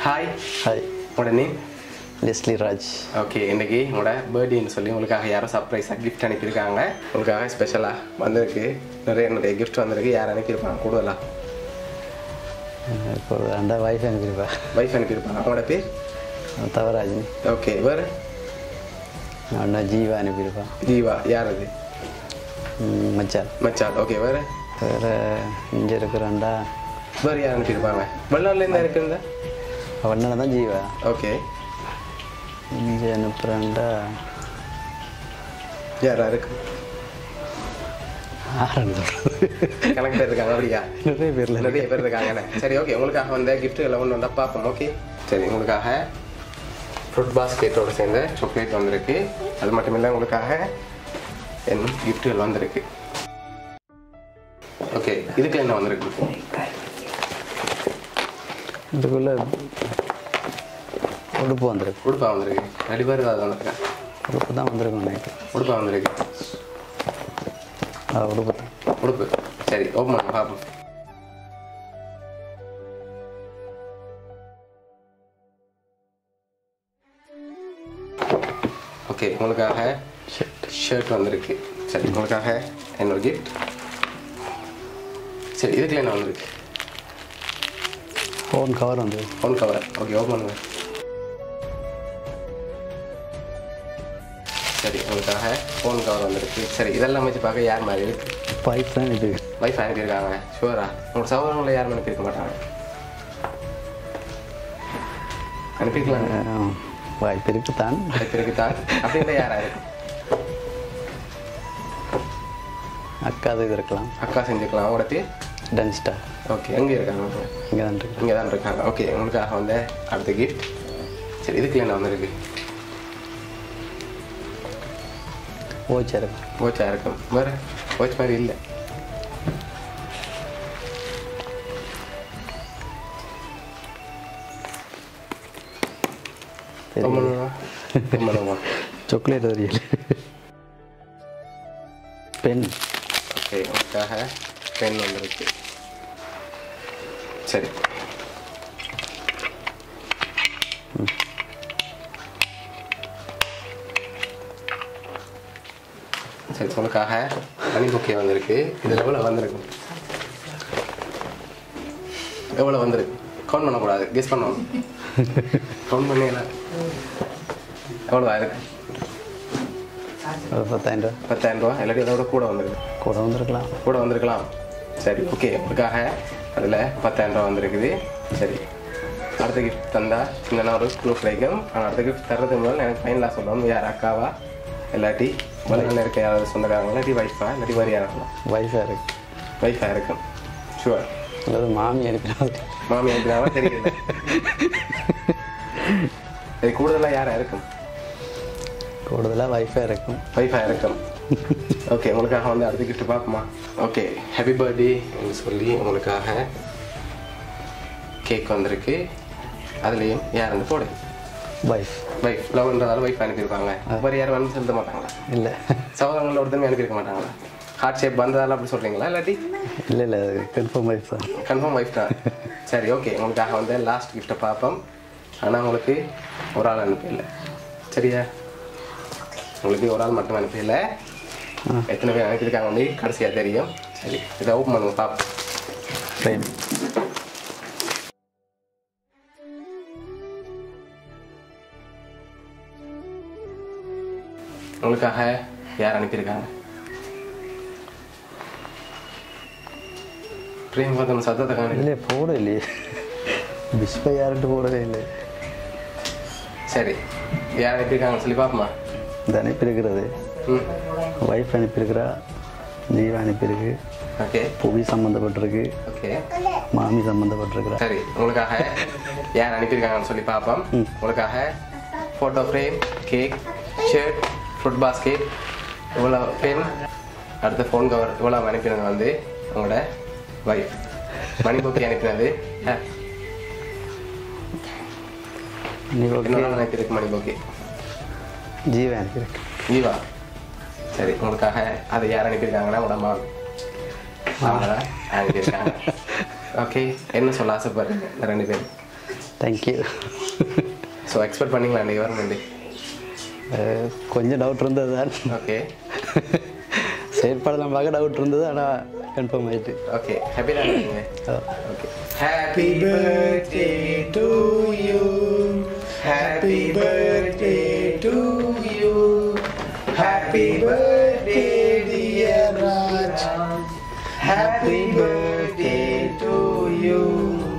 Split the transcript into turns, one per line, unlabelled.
Hi
hi
உங்களோட name
Leslie Raj
okay இன்னைக்கு உங்களோட பர்த்டேன்னு சொல்லி உங்களுக்காக யாரோ சர்ப்ரைஸாக கிஃப்ட் அனுப்பியிருக்காங்க உங்களுக்காக ஸ்பெஷலாக வந்திருக்கு நிறைய நிறைய கிஃப்ட் வந்திருக்கு யார் அனுப்பியிருப்பாங்க கூடுதலாக
இப்போ அந்த வைஃப் அனுப்பியிருப்பா
வைஃப் அனுப்பியிருப்பாங்க அவங்களோட பேர்
தவராஜினி
ஓகே வேறு
அண்ணா ஜீவா அனுப்பியிருப்பா
ஜீவா யார் அது
ம், மச்சான்
மச்சான் ஓகே வேறு
வேறு இங்கே இருக்கிறாண்டா
வேறு யார் அனுப்பியிருப்பாங்க வெளிநாட்டிலேருந்து இருக்குங்க
அவனால தான் ஜீவா
ஓகே
இங்கே அனுப்புகிறாண்டா
யாரா இருக்கு
ஆரண்டு
கணக்கு பேர் இருக்காங்க அப்படியா
நிறைய பேரில்
நிறைய பேர் இருக்காங்கண்ணே சரி ஓகே உங்களுக்காக வந்த கிஃப்ட் எல்லாம் ஒன்று வந்தா பார்ப்போம் ஓகே சரி உங்களுக்காக ஃப்ரூட் பாஸ்கெட்டோட சேர்ந்த சாக்லேட் வந்திருக்கு அது மட்டும் இல்லை உங்களுக்காக என்ன கிஃப்ட்டுகள் வந்திருக்கு ஓகே இதுக்கு என்ன வந்திருக்கு
இதுக்குள்ளே உடுப்பு வந்திருக்கு
உடுப்பா வந்திருக்கு ரெண்டு பேர் அது வந்திருக்கேன்
உடுப்பு தான் வந்திருக்கும் நைட்டு
உடுப்பா வந்திருக்கு
ஆ உடுப்பு தான்
உடுப்பு சரி ஓப்பன் பண்ண பார்ப்போம் ஓகே உங்களுக்காக
ஷர்ட்
ஷர்ட் வந்திருக்கு சரி உங்களுக்காக என்னோட கிஃப்ட் சரி இதுக்குள்ள என்ன வந்திருக்கு
ஃபோன் கவர் வந்து
ஃபோன் கவர் ஓகே ஓப்பன் பண்ணுங்க சரி உங்களுக்காக ஃபோன் கவர் வந்திருக்கு சரி இதெல்லாம் வச்சு பார்க்க யார் மாதிரி இருக்கு
பைப் தான் இது
வைஃப் அனுப்பியிருக்காங்க ஷுவரா உங்களோட சகோதரங்களை யாரும் அனுப்பியிருக்க மாட்டாங்க அனுப்பியிருக்கலாம்
வாய்ப்பு இருக்கு தான்
வாய்ப்பு இருக்குதான் அப்படின்ற யாரா இருக்கு
அக்கா இது இருக்கலாம்
அக்கா செஞ்சுக்கலாம் அவங்களோட பேர்
டென்ஸ்டா
ஓகே எங்கே இருக்காங்க
இங்கே தான் இருக்கு
இங்கே தான் இருக்காங்க ஓகே உங்களுக்காக வந்து அடுத்த கிஃப்ட் சரி இதுக்குள்ள என்ன வந்திருக்கு
ஓச்சா இருக்கும்
வாட்சா இருக்கும் வேறு வாட்ச் மாதிரி இல்லை
சரி
ரொம்ப நாளா? ரொம்ப நாளா?
சாக்லேட் வரியல் பென்
ஓகே உங்களுக்காக பென் வந்திருக்கு சரி சரி உங்களுக்காக மணி புக்கே வந்திருக்கு இதில் எவ்வளோ வந்திருக்கு எவ்வளோ வந்திருக்கு கவுண்ட் பண்ணக்கூடாது கெஸ் பண்ணணும் கவுண்ட் பண்ணீங்களா எவ்வளோ இருக்கு
ஒரு பத்தாயிரம் ரூபா
பத்தாயிரம் ரூபா இல்லாட்டி அதோட கூட வந்திருக்கு
கூட வந்திருக்கலாம்
கூட வந்திருக்கலாம் சரி ஓகே உங்களுக்காக அதில் பத்தாயிரம் ரூபா வந்திருக்குது சரி அடுத்த கிஃப்ட் தந்தா சின்ன ஒரு க்ளூ கிடைக்கும் ஆனால் அடுத்த கிஃப்ட் தர்றதுக்கு முன்னாடி எனக்கு ஃபைனலாக சொல்லணும் யார் அக்காவா இல்லாட்டி வலையில் இருக்க யாராவது சொந்தக்காரங்க இல்லாட்டி வைஃபா இல்லாட்டி வேறு யாரும்
வைஃபாக இருக்கு
வைஃபாக இருக்கும் ஷுவர்
அதாவது மாமி அனுப்பினா
மாமி அனுப்பினாலும் தெரியல இது கூடுதலாக யாராக இருக்கும்
கூடுதலாக வைஃபாக இருக்கும்
வைஃபாக இருக்கும் ஓகே உங்களுக்காக வந்து அடுத்த கிஃப்ட் பார்ப்போமா ஓகே ஹாப்பி பர்த்டே சொல்லி உங்களுக்காக கேக் வந்திருக்கு அதுலேயும் யாருன்னு போடு
வைஃப்
வைஃப் லவ்ன்றதால வைஃப் அனுப்பியிருப்பாங்க வேறு யாரும் வந்து செலுத்த மாட்டாங்களா
இல்லை
சகோதரங்கள ஒருத்தருமே அனுப்பியிருக்க மாட்டாங்களா ஹார்ட் ஷேப் வந்ததால அப்படி சொல்கிறீங்களா இல்லாட்டி
இல்லை இல்லை கன்ஃபார்ம் வைஃப் தான்
கன்ஃபார்ம் வைஃப் தான் சரி ஓகே உங்களுக்காக வந்து லாஸ்ட் கிஃப்ட்டை பார்ப்போம் ஆனால் உங்களுக்கு ஒரு ஆள் அனுப்பல சரியா உங்களுக்கு ஒரு ஆள் மட்டும் அனுப்பல எத்தனை பேர் அனுப்பியிருக்காங்க வந்து கடைசியாக தெரியும் சரி இதை ஓப்பன் பண்ணுங்க பார்ப்போம்
ஃப்ரேம்
உங்களுக்காக யார் அனுப்பியிருக்காங்க பிரேம் பார்த்தோம் சத்தத்தை காணல
இல்லையே போட இல்லையே பிஸ்பை யார்கிட்ட போடவே இல்லை
சரி யார் அனுப்பியிருக்காங்கன்னு சொல்லி பார்ப்போமா
இது அனுப்பியிருக்கிறது
ம்
வைஃப் அனுப்பியிருக்கிறா ஜீவா அனுப்பியிருக்கு
ஓகே
புவி சம்மந்தப்பட்டிருக்கு
ஓகே
மாமி சம்மந்தப்பட்டிருக்கிறா
சரி உங்களுக்காக யார் அனுப்பியிருக்காங்கன்னு சொல்லி பார்ப்போம் உங்களுக்காக photo frame cake shirt fruit basket இவ்வளோ ஃப்ரேம் அடுத்த ஃபோன் கவர் இவ்வளோ அனுப்பினது வந்து உங்களோட வைஃப் மணி புக்கி அனுப்பினது அஹ்,
நீ ஓகே
இன்னொரு ஆள் அனுப்பியிருக்கு மணி புக்கி
ஜீவா அனுப்பியிருக்கு
ஈவா சரி உங்களுக்காக அதை யார் அனுப்பியிருக்காங்கன்னா உங்களோட மாமி அவங்க தான் அனுப்பியிருக்காங்க ஓகே என்ன சொல்ல ஆசைப்படுறீங்க இந்த ரெண்டு பேரும்
தேங்க்யூ
ஸோ எக்ஸ்பெக்ட் பண்ணிங்களா அன்றைக்கி வரணுண்டு
கொஞ்சம் டவுட் இருந்தது தான்
ஓகே
செயற்பாடெல்லாம் பார்க்க டவுட் இருந்தது ஆனால் கன்ஃபார்ம் ஆயிட்டு
ஓகே ஹாப்பி தான் இருக்கீங்க
அதான்.
Okay happy birthday to you happy birthday to you happy birthday dear Raj happy birthday to you